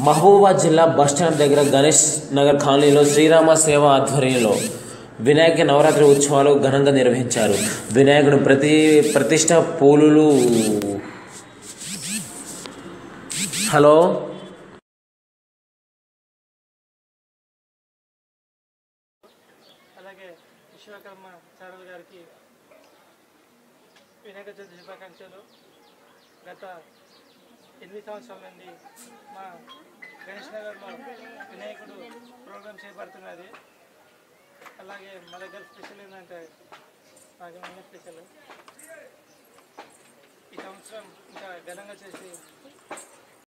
మహబూబాబాద్ జిల్లా బస్టాండ్ దగ్గర గణేష్ నగర్ కాలనీలో శ్రీరామ సేవ ఆధ్వర్యంలో వినాయక నవరాత్రి ఉత్సవాలు ఘనంగా నిర్వహించారు వినాయకుడు ప్రతి ప్రతిష్ట పూలులు హలో అలాగే విశ్వకర్మ చారల్ గారికి వినాయక చవితి శుభాకాంక్షలు గత ఎనిమిది సంవత్సరాల నుండి మా గణేష్ నగర్లో వినాయకుడు ప్రోగ్రామ్ చేయబడుతున్నది అలాగే మా దగ్గర స్పెషల్ ఏంటంటే నాకేమైనా స్పెషల్ ఈ సంవత్సరం ఇంకా ఘనంగా చేసి